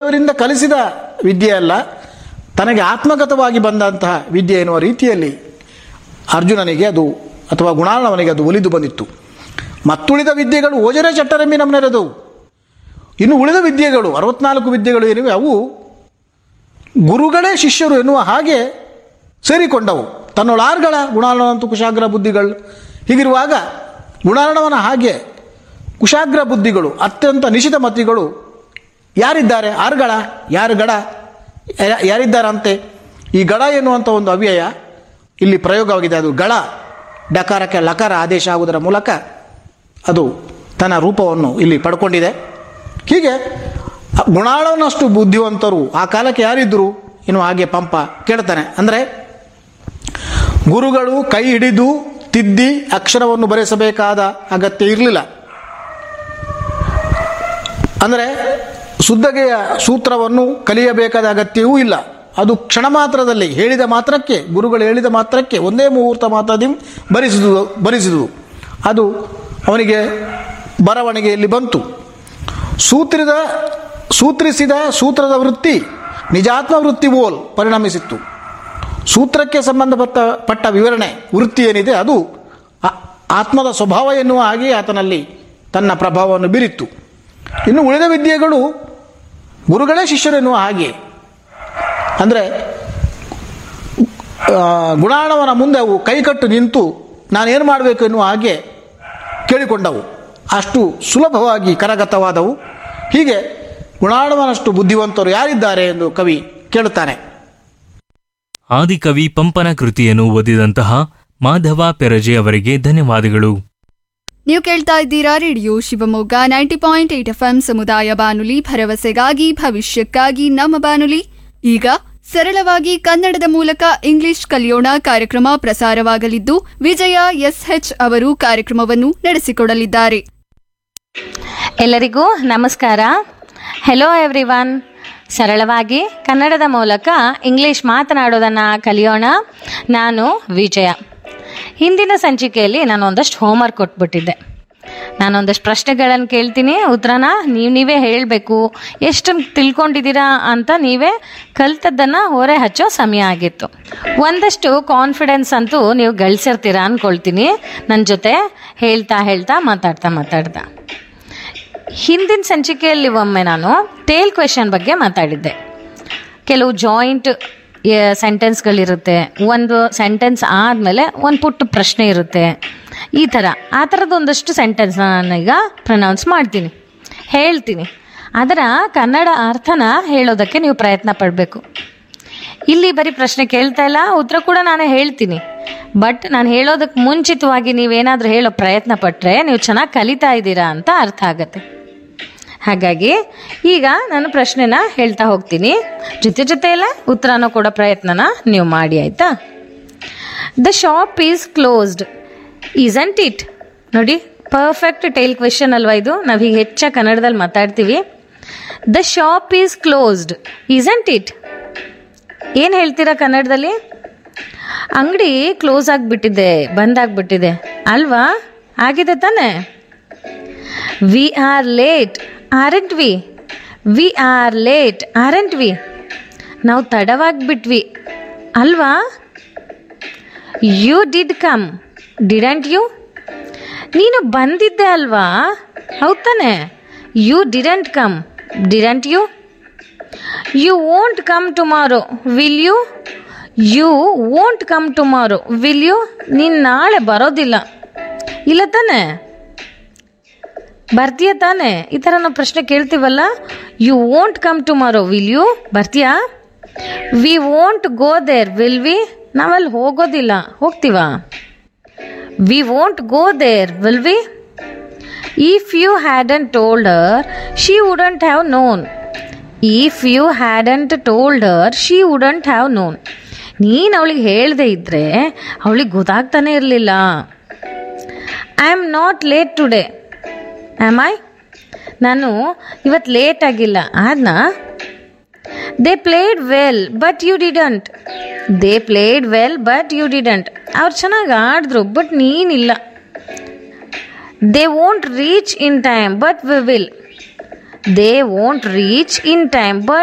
ದೊಡ್ಡವರಿಂದ ಕಲಿಸಿದ ವಿದ್ಯೆ ಅಲ್ಲ ತನಗೆ ಆತ್ಮಗತವಾಗಿ ಬಂದಂತಹ ವಿದ್ಯೆ ಎನ್ನುವ ರೀತಿಯಲ್ಲಿ ಅರ್ಜುನನಿಗೆ ಅದು ಅಥವಾ ಗುಣಾಳವನಿಗೆ ಅದು ಒಲಿದು ಬಂದಿತ್ತು ಮತ್ತುಳಿದ ವಿದ್ಯೆಗಳು ಓಜರೆ ಚಟ್ಟರೆಂಬಿ ನಮ್ಮನೆರೆದವು ಇನ್ನು ಉಳಿದ ವಿದ್ಯೆಗಳು ಅರವತ್ನಾಲ್ಕು ವಿದ್ಯೆಗಳು ಏನಿವೆ ಅವು ಗುರುಗಳೇ ಶಿಷ್ಯರು ಎನ್ನುವ ಹಾಗೆ ಸೇರಿಕೊಂಡವು ತನ್ನೊಳಾರ್ಗಳ ಗುಣಾಳನಂತು ಕುಶಾಗ್ರ ಬುದ್ಧಿಗಳು ಹೀಗಿರುವಾಗ ಗುಣಾಳನವನ ಹಾಗೆ ಕುಶಾಗ್ರ ಬುದ್ಧಿಗಳು ಅತ್ಯಂತ ನಿಶಿತ ಮತಿಗಳು ಯಾರಿದ್ದಾರೆ ಆರ್ಗಳ ಯಾರು ಗಡ ಯಾ- ಯಾರಿದ್ದಾರಂತೆ ಈ ಗಡ ಎನ್ನುವಂಥ ಒಂದು ಅವ್ಯಯ ಇಲ್ಲಿ ಪ್ರಯೋಗವಾಗಿದೆ ಅದು ಗಳ ಡಕಾರಕ್ಕೆ ಲಕಾರ ಆದೇಶ ಆಗುವುದರ ಮೂಲಕ ಅದು ತನ್ನ ರೂಪವನ್ನು ಇಲ್ಲಿ ಪಡ್ಕೊಂಡಿದೆ ಹೀಗೆ ಗುಣಾಳವನಷ್ಟು ಬುದ್ಧಿವಂತರು ಆ ಕಾಲಕ್ಕೆ ಯಾರಿದ್ದರು ಇನ್ನು ಹಾಗೆ ಪಂಪ ಕೇಳ್ತಾನೆ ಅಂದರೆ ಗುರುಗಳು ಕೈ ಹಿಡಿದು ತಿದ್ದಿ ಅಕ್ಷರವನ್ನು ಬರೆಸಬೇಕಾದ ಅಗತ್ಯ ಇರಲಿಲ್ಲ ಅಂದರೆ ಶುದ್ಧಗೆಯ ಸೂತ್ರವನ್ನು ಕಲಿಯಬೇಕಾದ ಅಗತ್ಯವೂ ಇಲ್ಲ ಅದು ಕ್ಷಣ ಮಾತ್ರದಲ್ಲಿ ಹೇಳಿದ ಮಾತ್ರಕ್ಕೆ ಗುರುಗಳು ಹೇಳಿದ ಮಾತ್ರಕ್ಕೆ ಒಂದೇ ಮುಹೂರ್ತ ಮಾತ್ರದಿ ಬರಿಸಿದುದು ಬರಿಸಿದುದು ಅದು ಅವನಿಗೆ ಬರವಣಿಗೆಯಲ್ಲಿ ಬಂತು ಸೂತ್ರಿದ ಸೂತ್ರಿಸಿದ ಸೂತ್ರದ ವೃತ್ತಿ ನಿಜಾತ್ಮ ವೃತ್ತಿ ಓಲ್ ಪರಿಣಮಿಸಿತ್ತು ಸೂತ್ರಕ್ಕೆ ಸಂಬಂಧಪಟ್ಟ ಪಟ್ಟ ವಿವರಣೆ ವೃತ್ತಿ ಏನಿದೆ ಅದು ಆ- ಆತ್ಮದ ಸ್ವಭಾವ ಎನ್ನುವ ಹಾಗೆ ಆತನಲ್ಲಿ ತನ್ನ ಪ್ರಭಾವವನ್ನು ಬೀರಿತ್ತು ಇನ್ನು ಉಳಿದ ವಿದ್ಯೆಗಳು ಗುರುಗಳೇ ಶಿಷ್ಯರು ಎನ್ನುವ ಹಾಗೆ ಅಂದರೆ ಗುಣಾಣವನ ಮುಂದೆ ಅವು ಕೈಕಟ್ಟು ನಿಂತು ನಾನೇನು ಮಾಡಬೇಕು ಎನ್ನುವ ಹಾಗೆ ಕೇಳಿಕೊಂಡವು ಅಷ್ಟು ಸುಲಭವಾಗಿ ಕರಗತವಾದವು ಹೀಗೆ ಗುಣಾಣವನಷ್ಟು ಬುದ್ಧಿವಂತರು ಯಾರಿದ್ದಾರೆ ಎಂದು ಕವಿ ಕೇಳುತ್ತಾನೆ ಆದಿಕವಿ ಪಂಪನ ಕೃತಿಯನ್ನು ಓದಿದಂತಹ ಮಾಧವ ಪೆರಜೆ ಅವರಿಗೆ ಧನ್ಯವಾದಗಳು ನೀವು ಕೇಳ್ತಾ ಇದ್ದೀರಾ radio Shivamogga ninety point eight F ಸಮುದಾಯ ಬಾನುಲಿ ಭರವಸೆಗಾಗಿ ಭವಿಷ್ಯಕ್ಕಾಗಿ ನಮ್ಮ ಬಾನುಲಿ ಈಗ ಸರಳವಾಗಿ ಕನ್ನಡದ ಮೂಲಕ ಇಂಗ್ಲಿಷ್ ಕಲಿಯೋಣ ಕಾರ್ಯಕ್ರಮ ಪ್ರಸಾರವಾಗಲಿದ್ದು ವಿಜಯ ಎಸ್ಎಚ್ ಅವರು ಕಾರ್ಯಕ್ರಮವನ್ನು ನಡೆಸಿಕೊಡಲಿದ್ದಾರೆ ಎಲ್ಲರಿಗೂ ನಮಸ್ಕಾರ ಹೆಲೋ ಎವ್ರಿವನ್ ಸರಳವಾಗಿ ಕನ್ನಡದ ಮೂಲಕ ಇಂಗ್ಲಿಷ್ ಮಾತನಾಡೋದನ್ನು ಕಲಿಯೋಣ ನಾನು ವಿಜಯ ಹಿಂದಿನ ಸಂಚಿಕೆಯಲ್ಲಿ ನಾನು ಒಂದಷ್ಟು ಹೋಮ್ವರ್ಕ್ ಕೊಟ್ಬಿಟ್ಟಿದ್ದೆ ನಾನೊಂದಷ್ಟು ಪ್ರಶ್ನೆಗಳನ್ನು ಕೇಳ್ತೀನಿ ಉತ್ತರನ ನೀವು ನೀವೇ ಹೇಳಬೇಕು ಎಷ್ಟು ತಿಳ್ಕೊಂಡಿದ್ದೀರಾ ಅಂತ ನೀವೇ ಕಲ್ತದ್ದನ್ನು ಹೊರೆ ಹಚ್ಚೋ ಸಮಯ ಆಗಿತ್ತು ಒಂದಷ್ಟು ಕಾನ್ಫಿಡೆನ್ಸ್ ಅಂತೂ ನೀವು ಗಳಿಸಿರ್ತೀರಾ ಅಂದ್ಕೊಳ್ತೀನಿ ನನ್ನ ಜೊತೆ ಹೇಳ್ತಾ ಹೇಳ್ತಾ ಮಾತಾಡ್ತಾ ಮಾತಾಡ್ತಾ ಹಿಂದಿನ ಸಂಚಿಕೆಯಲ್ಲಿ ಒಮ್ಮೆ ನಾನು ಟೇಲ್ ಕ್ವೆಶನ್ ಬಗ್ಗೆ ಮಾತಾಡಿದ್ದೆ ಕೆಲವು ಜಾಯಿಂಟ್ ಸೆಂಟೆನ್ಸ್ಗಳಿರುತ್ತೆ ಒಂದು ಸೆಂಟೆನ್ಸ್ ಆದಮೇಲೆ ಒಂದು ಪುಟ್ಟ ಪ್ರಶ್ನೆ ಇರುತ್ತೆ ಈ ಥರ ಆ ಥರದ್ದು ಒಂದಷ್ಟು ಸೆಂಟೆನ್ಸ್ ನಾನೀಗ ಪ್ರನೌನ್ಸ್ ಮಾಡ್ತೀನಿ ಹೇಳ್ತೀನಿ ಅದರ ಕನ್ನಡ ಅರ್ಥನ ಹೇಳೋದಕ್ಕೆ ನೀವು ಪ್ರಯತ್ನ ಪಡಬೇಕು ಇಲ್ಲಿ ಬರೀ ಪ್ರಶ್ನೆ ಕೇಳ್ತಾ ಇಲ್ಲ ಉತ್ತರ ಕೂಡ ನಾನು ಹೇಳ್ತೀನಿ ಬಟ್ ನಾನು ಹೇಳೋದಕ್ಕೆ ಮುಂಚಿತವಾಗಿ ನೀವೇನಾದರೂ ಹೇಳೋ ಪ್ರಯತ್ನ ಪಟ್ಟರೆ ನೀವು ಚೆನ್ನಾಗಿ ಕಲಿತಾ ಇದ್ದೀರಾ ಅಂತ ಅರ್ಥ ಆಗತ್ತೆ ಹಾಗಾಗಿ ಈಗ ನಾನು ಪ್ರಶ್ನೆನ ಹೇಳ್ತಾ ಹೋಗ್ತೀನಿ ಜೊತೆ ಜೊತೆಯಲ್ಲೇ ಉತ್ತರನೂ ಕೊಡೋ ಪ್ರಯತ್ನನ ನೀವು ಮಾಡಿ ಆಯಿತಾ the shop is closed isn't it ನೋಡಿ ಪರ್ಫೆಕ್ಟ್ ಟೈಲ್ ಕ್ವೆಶನ್ ಅಲ್ವಾ ಇದು ನಾವು ಹೀಗೆ ಹೆಚ್ಚಾಗಿ ಕನ್ನಡದಲ್ಲಿ ಮಾತಾಡ್ತೀವಿ the shop is closed isn't it ಏನು ಹೇಳ್ತೀರಾ ಕನ್ನಡದಲ್ಲಿ ಅಂಗಡಿ ಕ್ಲೋಸ್ ಆಗಿಬಿಟ್ಟಿದೆ ಬಂದಾಗ್ಬಿಟ್ಟಿದೆ ಅಲ್ವಾ ಆಗಿದೆ ತಾನೇ we are late aren't we we are late aren't we ನಾವು ತಡವಾಗಿಬಿಟ್ವಿ ಅಲ್ವಾ you did come didn't you ನೀನು ಬಂದಿದ್ದೆ ಅಲ್ವಾ ಹೌದ್ ತಾನೆ you didn't come didn't you you won't come tomorrow will you you won't come tomorrow will you ನೀನು ನಾಳೆ ಬರೋದಿಲ್ಲ ಇಲ್ಲ ತಾನೆ ಬರ್ತೀಯ ತಾನೆ ಈ ಥರ ನಾವು ಪ್ರಶ್ನೆ ಕೇಳ್ತೀವಲ್ಲ you won't come tomorrow will you ಬರ್ತೀಯಾ we won't go there will we ನಾವಲ್ಲಿ ಹೋಗೋದಿಲ್ಲ ಹೋಗ್ತೀವಾ we won't go there will we if you hadn't told her she wouldn't have known if you hadn't told her she wouldn't have known ನೀನು ಅವಳಿಗೆ ಹೇಳದೆ ಇದ್ದರೆ ಅವಳಿಗೆ ಗೊತ್ತಾಗ್ತಾನೆ ಇರಲಿಲ್ಲ I am not late today am I ನಾನು ಇವತ್ತು late ಆಗಿಲ್ಲ ಆದ್ನಾ they played well but you didn't they played well but you didn't ಅವ್ರು ಚೆನ್ನಾಗಿ ಆಡಿದ್ರು ಬಟ್ ನೀನಿಲ್ಲ they won't reach in time but we will they won't reach in time but